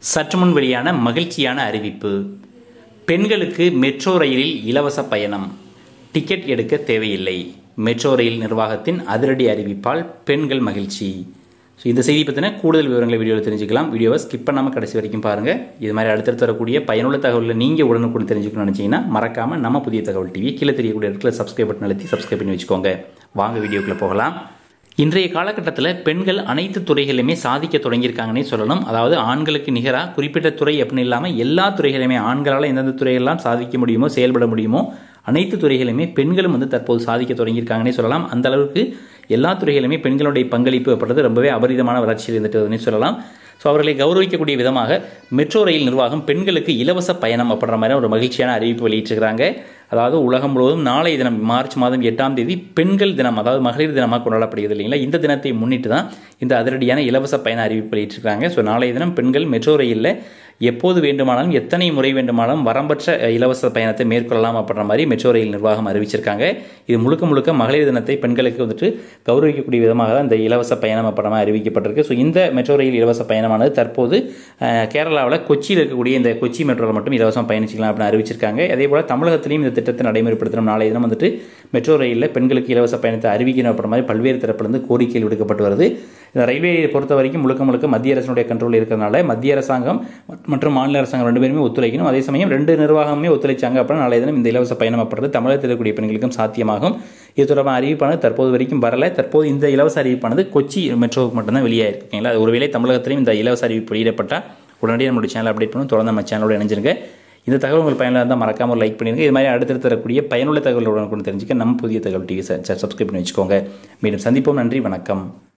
சற்று முன் வெளியான மகிழ்ச்சியான அறிவிப்பு பெண்களுக்கு மெட்ரோ ரயிலில் இலவச பயணம் டிக்கெட் எடுக்க தேவையில்லை மெட்ரோ ரயில் நிர்வாகத்தின் அதிரடி அறிவிப்பால் பெண்கள் மகிழ்ச்சி ஸோ இந்த செய்தி பற்றின கூடுதல் விவரங்களை வீடியோவில் தெரிஞ்சுக்கலாம் வீடியோவை ஸ்கிப் பண்ணாமல் கடைசி வரைக்கும் பாருங்கள் இது மாதிரி அடுத்தடுத்து வரக்கூடிய பயனுள்ள தகவலில் நீங்கள் உடனுக்குடன் தெரிஞ்சுக்கணும்னு நினச்சிங்கன்னா மறக்காமல் நம்ம புதிய தகவல் டிவி கீழே தெரியக்கூடிய இடத்துல சப்ஸ்கிரைப் பட்டன் அழுத்தி சப்ஸ்கிரைப் பண்ணி வச்சுக்கோங்க வாங்க வீடியோக்குள்ளே போகலாம் இன்றைய காலகட்டத்தில் பெண்கள் அனைத்து துறைகளிலுமே சாதிக்க தொடங்கியிருக்காங்கன்னே சொல்லணும் அதாவது ஆண்களுக்கு நிகராக குறிப்பிட்ட துறை அப்படின்னு இல்லாமல் எல்லா துறைகளிலுமே ஆண்களால் எந்தெந்த துறையெல்லாம் சாதிக்க முடியுமோ செயல்பட முடியுமோ அனைத்து துறைகளிலுமே பெண்களும் வந்து தற்போது சாதிக்க தொடங்கியிருக்காங்கன்னே சொல்லலாம் அந்த அளவுக்கு எல்லா துறைகளிலுமே பெண்களுடைய பங்களிப்பு அப்படின்றது ரொம்பவே அபரிதமான வளர்ச்சியில் இருந்துட்டுதுன்னே சொல்லலாம் ஸோ அவர்களை கௌரவிக்கக்கூடிய விதமாக மெட்ரோ ரயில் நிர்வாகம் பெண்களுக்கு இலவச பயணம் அப்படின்ற மாதிரி ஒரு மகிழ்ச்சியான அறிவிப்பு வெளியிட்டிருக்கிறாங்க அதாவது உலகம் முழுவதும் நாளைய தினம் மார்ச் மாதம் எட்டாம் தேதி பெண்கள் தினம் அதாவது மகளிர் தினமாக கொண்டாடப்படுகிறது இல்லைங்களா இந்த தினத்தை முன்னிட்டு தான் இந்த அதிரடியான இலவச பயண அறிவிப்பு வெளியிட்டிருக்காங்க ஸோ நாளைய தினம் பெண்கள் மெட்ரோ ரயிலில் எப்போது வேண்டுமானாலும் எத்தனை முறை வேண்டுமானாலும் வரம்பற்ற இலவச பயணத்தை மேற்கொள்ளலாம் அப்படின்ற மாதிரி மெட்ரோ ரயில் நிர்வாகம் அறிவிச்சிருக்காங்க இது முழுக்க முழுக்க மகளிர் தினத்தை பெண்களுக்கு வந்துட்டு கௌரவிக்கக்கூடிய விதமாக தான் இந்த இலவச பயணம் அப்படின்ற அறிவிக்கப்பட்டிருக்கு ஸோ இந்த மெட்ரோ ரயில் இலவச பயணமானது தற்போது கேரளாவில் கொச்சியில் இருக்கக்கூடிய இந்த கொச்சி மெட்ரோவில் மட்டும் இலவசம் பயணிச்சிக்கலாம் அப்படின்னு அறிவிச்சிருக்காங்க அதே போல் தமிழகத்திலையும் இந்த திட்டத்தை நடைமுறைப்படுத்தணும் நாளைய தினம் வந்துட்டு மெட்ரோ ரயிலில் பெண்களுக்கு இலவச பயணத்தை அறிவிக்கணும் அப்படின்ற மாதிரி பல்வேறு தரப்பிலிருந்து கோரிக்கைகள் விடுக்கப்பட்டு வருது இந்த ரயில்வே பொறுத்த வரைக்கும் முழுக்க முழுக்க மத்திய அரசினுடைய கண்ட்ரோல் இருக்கிறதுனால மத்திய அரசாங்கம் மற்றும் மாநில அரசாங்கம் ரெண்டு பேருமே ஒத்துழைக்கணும் அதே சமயம் ரெண்டு நிர்வாகமே ஒத்துழைச்சாங்க அப்படின்னா நாளைய தினம் இந்த இலவச பயணம் அப்படின்றது தமிழகத்தில் இருக்கக்கூடிய பெண்களுக்கும் சாத்தியமாகும் இது தொடர்பான அறிவிப்பானது தற்போது வரைக்கும் வரல தற்போது இந்த இலவச அறிவிப்பானது கொச்சி மெட்ரோவுக்கு மட்டும்தான் வெளியாயிருக்கு ஓகேங்களா ஒருவேளை தமிழகத்திலையும் இந்த இலவச அறிவிப்பு வெளியிடப்பட்டால் உடனடியாக நம்மளுடைய சேனல் அப்டேட் பண்ணும் தொடர்ந்து நம்ம சேனலோட இணைஞ்சிருங்க இந்த தகவல் உங்களுக்கு பயனுள்ள இருந்தால் மறக்காமல் லைக் பண்ணிடுங்க இது மாதிரி அடுத்தடுத்து தரக்கூடிய பயனுள்ள தகவலுடன் தெரிஞ்சுக்க நம்ம புதிய தகவல் டிவி சப்ஸ்கிரைப் பண்ணி வச்சுக்கோங்க மீண்டும் சந்திப்போம் நன்றி வணக்கம்